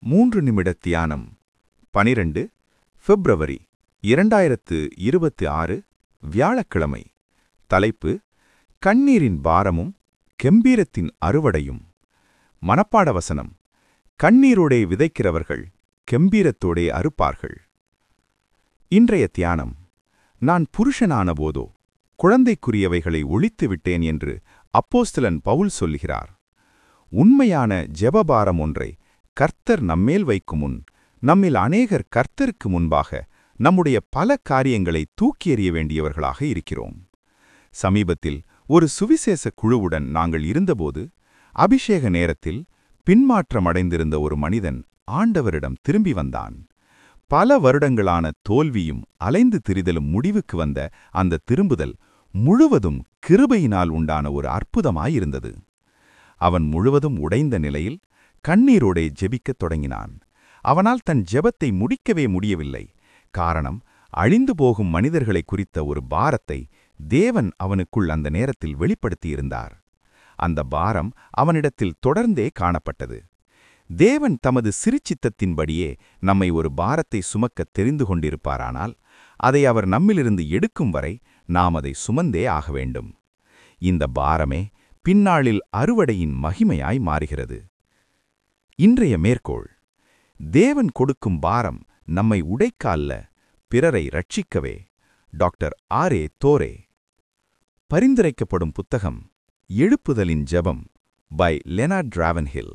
மூன்று நிமிட தியானம் பனிரெண்டு பிப்ரவரி இரண்டாயிரத்து இருபத்தி ஆறு வியாழக்கிழமை தலைப்பு கண்ணீரின் பாரமும் கெம்பீரத்தின் அறுவடையும் மனப்பாட வசனம் கண்ணீரோடே விதைக்கிறவர்கள் கெம்பீரத்தோடே அறுப்பார்கள் இன்றைய தியானம் நான் புருஷனான போதோ குழந்தைக்குரியவைகளை ஒழித்து விட்டேன் என்று அப்போஸ்தலன் பவுல் சொல்லுகிறார் உண்மையான ஜெபபாரம் ஒன்றை கர்த்தர் நம்மேல் வைக்கும் முன் நம்மில் அநேகர் கர்த்தருக்கு முன்பாக நம்முடைய பல காரியங்களை தூக்கி எறிய வேண்டியவர்களாக இருக்கிறோம் சமீபத்தில் ஒரு சுவிசேஷ குழுவுடன் நாங்கள் இருந்தபோது அபிஷேக நேரத்தில் பின்மாற்றமடைந்திருந்த ஒரு மனிதன் ஆண்டவரிடம் திரும்பி வந்தான் பல வருடங்களான தோல்வியும் அலைந்து திரிதலும் முடிவுக்கு வந்த அந்த திரும்புதல் முழுவதும் கிருபையினால் உண்டான ஒரு அற்புதமாயிருந்தது அவன் முழுவதும் உடைந்த நிலையில் கண்ணீரோடே ஜெபிக்கத் தொடங்கினான் அவனால் தன் ஜெபத்தை முடிக்கவே முடியவில்லை காரணம் அழிந்து போகும் மனிதர்களை குறித்த ஒரு பாரத்தை தேவன் அவனுக்குள் அந்த நேரத்தில் வெளிப்படுத்தியிருந்தார் அந்த பாரம் அவனிடத்தில் தொடர்ந்தே காணப்பட்டது தேவன் தமது சிறுச்சித்தத்தின்படியே நம்மை ஒரு பாரத்தை சுமக்கத் தெரிந்து கொண்டிருப்பாரானால் அதை அவர் நம்மிலிருந்து எடுக்கும் வரை நாம் அதை சுமந்தே ஆக வேண்டும் இந்த பாரமே பின்னாளில் அறுவடையின் மகிமையாய் மாறுகிறது இன்றைய மேற்கோள் தேவன் கொடுக்கும் பாரம் நம்மை உடைக்கால்ல பிறரை ரட்சிக்கவே டாக்டர் ஆரே தோரே பரிந்துரைக்கப்படும் புத்தகம் எழுப்புதலின் ஜெபம் பை லெனார்ட் டிராவன்ஹில்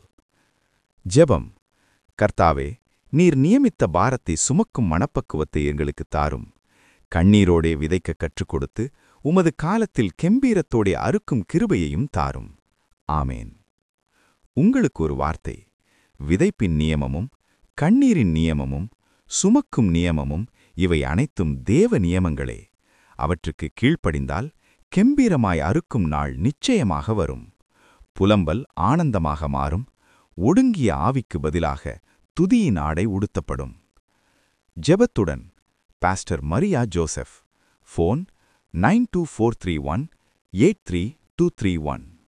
ஜெபம் கர்த்தாவே நீர் நியமித்த பாரத்தை சுமக்கும் மனப்பக்குவத்தை எங்களுக்கு தாரும் கண்ணீரோடே விதைக்க கற்றுக் கொடுத்து உமது காலத்தில் கெம்பீரத்தோடே அறுக்கும் கிருபையையும் தாரும் ஆமேன் உங்களுக்கு ஒரு வார்த்தை விதைப்பின் நியமமும் கண்ணீரின் நியமமும் சுமக்கும் நியமமும் இவை அனைத்தும் தேவ நியமங்களே அவற்றுக்கு கீழ்ப்படிந்தால் கெம்பீரமாய் அறுக்கும் நாள் நிச்சயமாக வரும் புலம்பல் ஆனந்தமாக மாறும் ஒடுங்கிய ஆவிக்கு பதிலாக துதியின் ஆடை உடுத்தப்படும் ஜெபத்துடன் pastor Maria Joseph phone nine two four three one eight three two three one